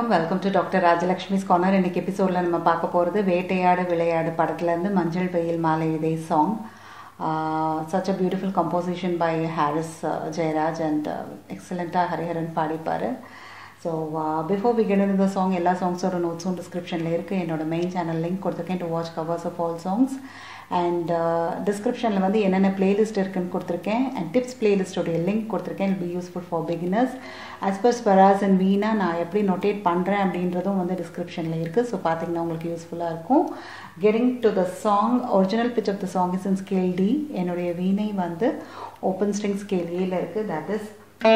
welcome to doctor Rajalakshmi's corner இன்னைக்கு எபிசோடில் நம்ம பார்க்க போகிறது வேட்டையாடு விளையாடு படத்துலேருந்து மஞ்சள் வெயில் மாலை இதே song such a beautiful composition by Harris Jayaraj and எக்ஸலண்ட்டாக ஹரிஹரன் பாடிப்பார் ஸோ பிஃபோர் வி கெட் இந்த சாங் எல்லா சாங்ஸோட நோட்ஸும் டிஸ்கிரிப்ஷனில் இருக்குது என்னோட மெயின் சேனல் லிங்க் கொடுத்துருக்கேன் to watch covers of all songs and டிஸ்கிரிப்ஷனில் வந்து என்னென்ன பிளேலிஸ்ட் இருக்குன்னு கொடுத்துருக்கேன் அண்ட் டிப்ஸ் பிளேலிஸ்டோடைய லிங்க் கொடுத்துருக்கேன் will be useful for beginners as per swaras and veena நான் எப்படி நோட்டேட் பண்ணுறேன் அப்படின்றதும் வந்து டிஸ்கிரிப்ஷனில் இருக்குது ஸோ பார்த்தீங்கன்னா உங்களுக்கு யூஸ்ஃபுல்லாக இருக்கும் getting to the song original pitch of the song is in scale D என்னுடைய வீணை வந்து ஓப்பன் ஸ்ட்ரிங் ஸ்கேல் ஏல இருக்குது that is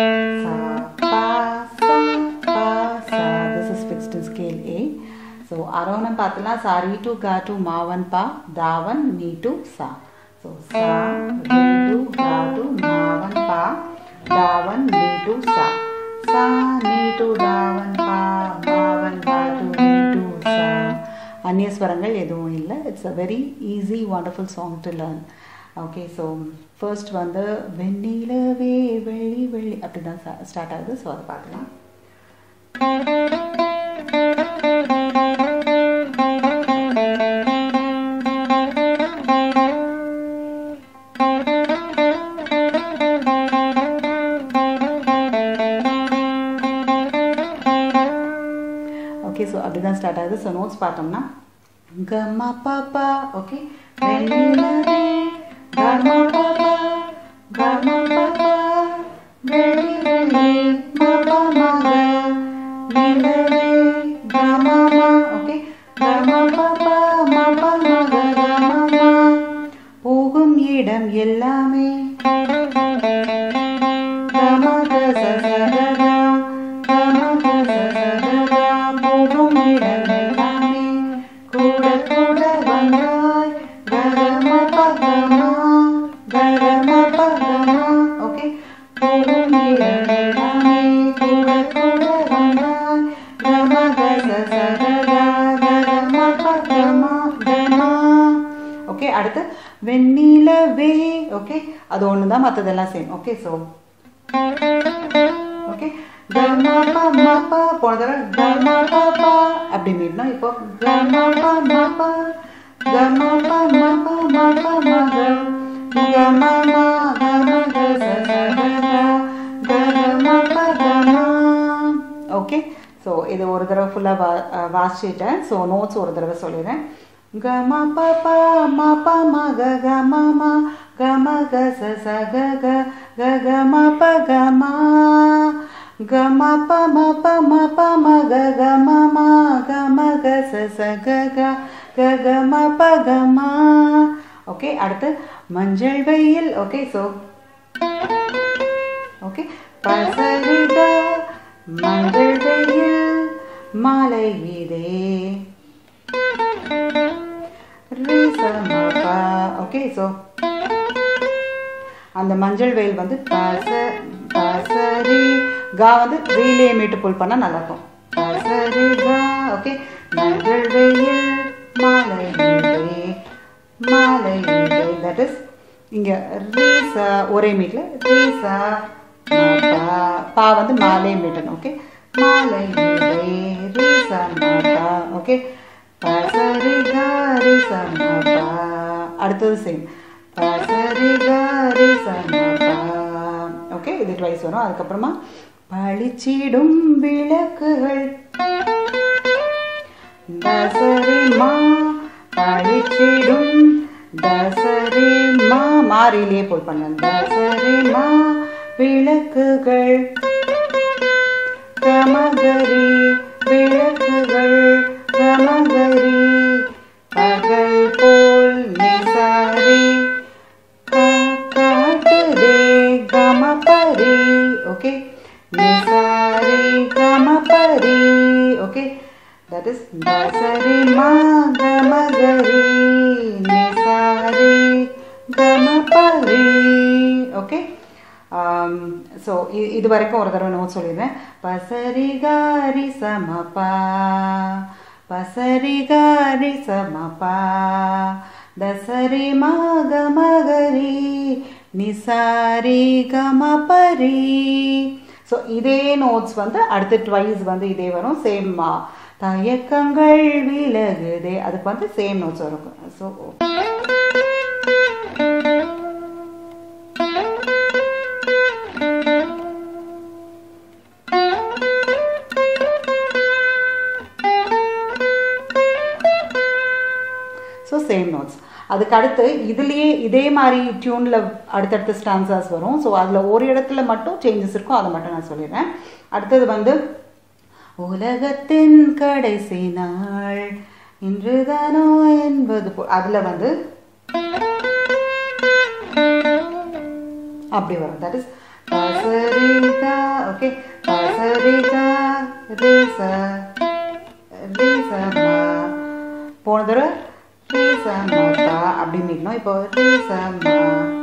this is fixed in scale A so அரோனம் பார்த்தலாம் சா ரீ டு கா டு மாவன் பா தாவன் நீ டு சா ஸோ சா ரீ டு கா டு மாவன் பா தாவன் நீ டு சா சா நீ டு தாவன் பா மாவன் பா டு நீ டு சா அந்நிய ஸ்வரங்கள் எதுவும் இல்லை it's a very easy wonderful song to learn okay so first வந்து வெண்ணிலவே வெள்ளி வெள்ளி அப்படி தான் ஸ்டார்ட் ஆகுது ஸோ அதை பார்க்கலாம் ஓகே ஸோ அப்படி தான் ஸ்டார்ட் ஆகுது ஸோ நோட்ஸ் பார்த்தோம்னா கம்மா பாப்பா ஓகே வெண்ணிலவே கம்மா பாப்பா கம்மா பாப்பா வெள்ளி வெள்ளி மாப்பா மக நிலவே கமாமா ஓகே கம்மா பாப்பா மாப்பா மக கமாமா போகும் இடம் எல்லாமே கமக சசகதா கமக சசகதா போகும் இடம் எல்லாமே கூட கூட வந்தாய் ககம பகமா ககம பகமா ஓகே போகும் இடம் எல்லாமே கூட கூட வந்தாய் கமக சசகதா ககம பகமா கமா ஓகே அடுத்து வெண்ணிலவே ஓகே அது ஒன்று தான் மற்றதெல்லாம் சேம் ஓகே ஸோ ஓகே கமாப்பா மாப்பா போன தடவை கமாப்பா அப்படி மீட்னா இப்போ கமாப்பா மாப்பா கமாப்பா மாப்பா மாப்பா மக கமாமா கமக சசகதா கமாப்பா கமா ஓகே ஸோ இது ஒரு தடவை ஃபுல்லாக வா வாசிச்சிட்டேன் ஸோ நோட்ஸ் ஒரு தடவை சொல்லிடுறேன் கம பப்பா மப மக கம ம கம க ச ச க க க க ம ப க ம க ம ப ம ப ம ப ம க க ம ம க ம க ச ச க க க க ம ப க ம ஓகே அடுத்து மஞ்சள் வெயில் ஓகே ஸோ ஓகே பசரிக மஞ்சள் வெயில் மாலை இதே ரிசமபா ஓகே ஸோ அந்த மஞ்சள் வெயில் வந்து பச பசரி கா வந்து ரீலே மீட்டு புல் பண்ணால் நல்லாயிருக்கும் பசரி கா ஓகே மஞ்சள் வெயில் மாலை இதே மாலை இதே தட் இஸ் இங்கே ரீசா ஒரே மீட்டில் ரீசா பா பா வந்து மாலை மீட்டணும் ஓகே மாலை இதே ரீசா மாபா ஓகே பசரி காரி சமபா அடுத்தது சேம் பசரி காரி சமபா ஓகே இது ட்வைஸ் வரும் அதுக்கப்புறமா பளிச்சிடும் விளக்குகள் தசரி மா பளிச்சிடும் தசரி மா மாறிலேயே போல் பண்ண தசரி மா விளக்குகள் கமகரி விளக்குகள் கமகரி பகல் போல் நிசாரி காட்டுதே கமபரி ஓகே நிசாரி கமபரி okay that is dasari ma gamagari nisari gamapari okay so இது வரைக்கும் ஒரு தடவை நோட் சொல்லிடுறேன் பசரி காரி சமபா பசரி காரி சமபா தசரி மாக மகரி நிசாரி கமபரி ஸோ இதே நோட்ஸ் வந்து அடுத்து ட்வைஸ் வந்து இதே வரும் சேம் தயக்கங்கள் விலகுதே அதுக்கு வந்து சேம் நோட்ஸ் வரும் ஸோ ஸோ சேம் நோட்ஸ் அதுக்கு அடுத்து இதுலேயே இதே மாதிரி டியூனில் அடுத்தடுத்த ஸ்டான்சர்ஸ் வரும் ஸோ அதில் ஒரு இடத்துல மட்டும் சேஞ்சஸ் இருக்கும் அதை மட்டும் நான் சொல்லிடுறேன் அடுத்தது வந்து உலகத்தின் கடைசி நாள் இன்றுதானோ என்பது போ அதில் வந்து அப்படி வரும் தட் இஸ் பசரிதா ஓகே பசரிதா ரேச ரேசமா போன தடவை ரீசமப்பா அப்படின்னு மீட்டணும் இப்போ ரீசமா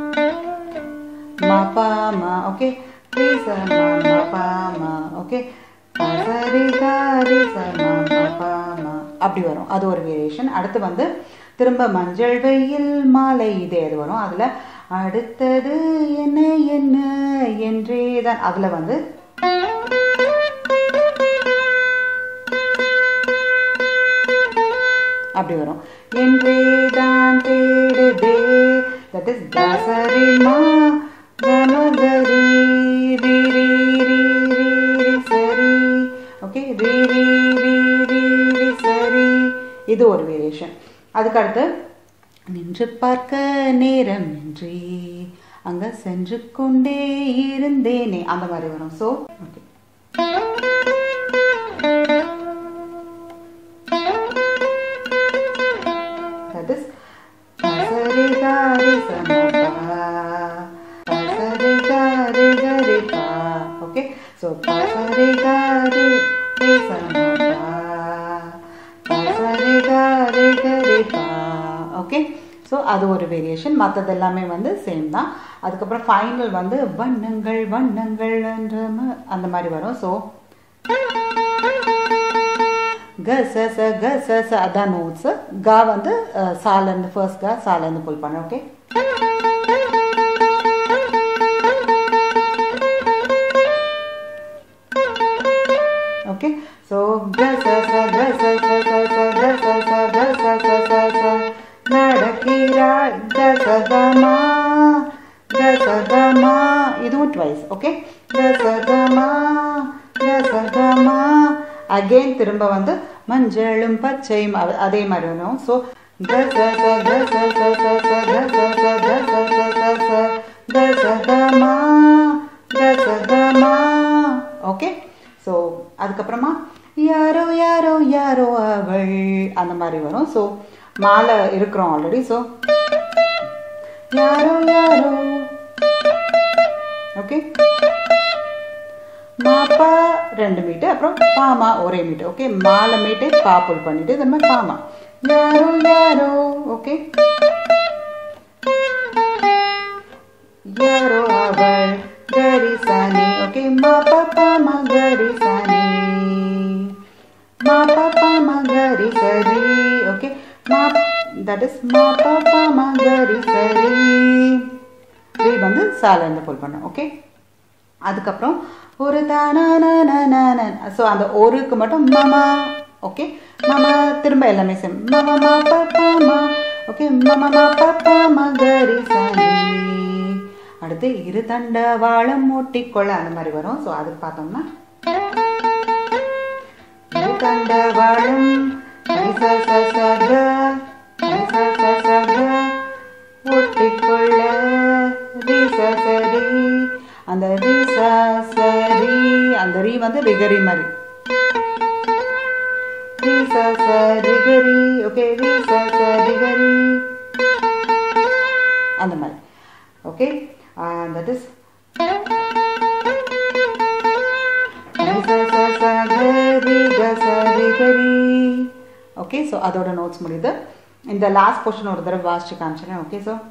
மாப்பாமா ஓகே ரீசமா மாப்பாமா ஓகே பசரிகா ரீசமா மாப்பாமா அப்படி வரும் அது ஒரு வேரியேஷன் அடுத்து வந்து திரும்ப மஞ்சள் வெயில் மாலை இதே அது வரும் அதில் அடுத்தது என்ன என்ன என்றே தான் அதில் வந்து அப்படி வரும் என்றே தான் தேடுதே தட் இஸ் தசரிமா கமகரி ரி ரி ரி ரி ரி சரி ஓகே ரி ரி ரி ரி ரி சரி இது ஒரு வேரியேஷன் அதுக்கடுத்து நின்று பார்க்க நேரமின்றி அங்க சென்று கொண்டே இருந்தேனே அந்த மாதிரி வரும் ஸோ ஓகே that is பசரிகா ரிசமபா பசரிகா ரிகரிபா ஓகே ஸோ பசரிகா ரி ரிசமபா பசரிகா ரிகரிபா ஓகே ஸோ அது ஒரு வேரியேஷன் மற்றது எல்லாமே வந்து சேம் தான் அதுக்கப்புறம் ஃபைனல் வந்து வண்ணங்கள் வண்ணங்கள் என்ற ம- அந்த மாதிரி வரும் ஸோ க ச ச க ச ச அதான் நோட்ஸ் கா வந்து அஹ், சாலேருந்து ஃபர்ஸ்ட் கா சாலேருந்து புல் பண்ண ஓகே ஓகே ஸோ க ச ச க ச ச ச ச க ச ச க ச ச ச ச நடக்கிறாய் க ச க மா க ச க மா இதுவும் ட்வைஸ் ஓகே க ச க மா க ச க மா அகெயின் திரும்ப வந்து மஞ்சளும் பச்சையும் அ- அதே மாதிரி வரும் ஸோ க ச ச க ச ச ச ச க ச ச க ச ச ச ச க ச க மா க ச க மா ஓகே ஸோ அதுக்கப்புறமா யாரோ யாரோ யாரோ அவள் அந்த மாதிரி வரும் ஸோ மாலை இருக்கிறோம் ஆல்ரெடி ஸோ யாரோ யாரோ ஓகே மாப்பா ரெண்டு மீட்டு அப்புறம் பாமா ஒரே மீட்டு ஓகே மாலை மீட்டு பாப்புல் பண்ணிட்டு திரும்ப பாமா யாரோ யாரோ ஓகே யாரோ அவள் கரி சனி ஓகே மா பாப்பா மா கரி சனி மா பாப்பா மா கரி சரி ஓகே மா தட் இஸ் மா பாப்பா மா கரி சரி ரீ வந்து சாலேருந்து புல் பண்ணோம் ஓகே அதுக்கப்புறம் ஒரு தான ஸோ அந்த ஒருக்கு மட்டும் மமா ஓகே மமா திரும்ப எல்லாமே சேம் மமா மா பாப்பா மா ஓகே மமா மா பாப்பா மா கரி சனி அடுத்து இரு தண்ட வாழம் மூட்டிக்கொள்ள அந்த மாதிரி வரும் ஸோ அதுக்கு பார்த்தோம்னா இரு தண்ட வாழம் சரி ச ச ச க சரி ச ச ச க ஒட்டிக்கொள்ள ரி ச சரி அந்த ரி ச சரி அந்த ரீ வந்து ரிகரி மாதிரி ரி ச ச ரிகரி ஓகே ரி ச ச ரிகரி அந்த மாதிரி okay that is okay so அதோட நோட்ஸ் முடியுது இந்த லாஸ்ட் போர்ஷன் ஒரு தடவை வாசிச்சு காமிச்சிடுறேன் okay so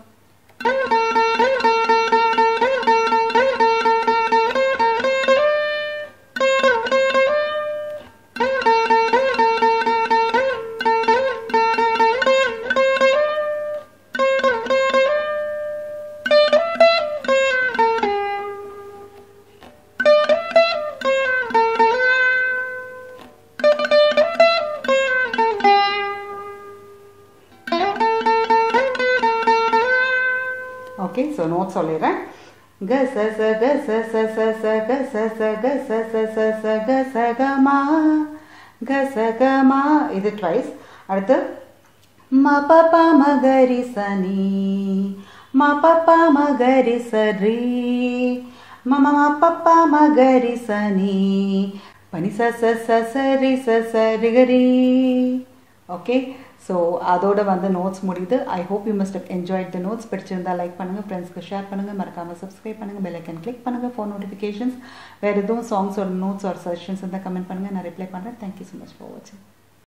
okay so note சொல்லிடுறேன் க ச ச க ச ச ச ச க ச ச க ச ச ச ச க ச க மா க ச க மா இது ட்வைஸ் அடுத்து ம ப ப ம க ரி ச நீ ம ப ப ம க ரி ச ரீ ம ம ம ப ப ம க ரி ச நீ பனி ச ச ச ச ரி ச ச ரி க ரி ஓகே ஸோ அதோட வந்து நோட்ஸ் முடியுது I hope you must enjoyed the notes பிடிச்சிருந்தா லைக் பண்ணுங்கள் ஃப்ரெண்ட்ஸ்க்கு ஷேர் பண்ணுங்கள் மறக்காமல் சப்ஸ்கிரைப் பண்ணுங்கள் பெல் ஐக்கன் கிளிக் பண்ணுங்கள் ஃபோன் நோட்டிஃபிகேஷன்ஸ் வேறு எதுவும் சாங்ஸோட நோட்ஸ் ஒரு சஜஷன்ஸ் இருந்தால் கமெண்ட் பண்ணுங்கள் நான் ரிப்ளை பண்ணுறேன் தேங்க்யூ ஸோ மச் ஃபார் வாட்சிங்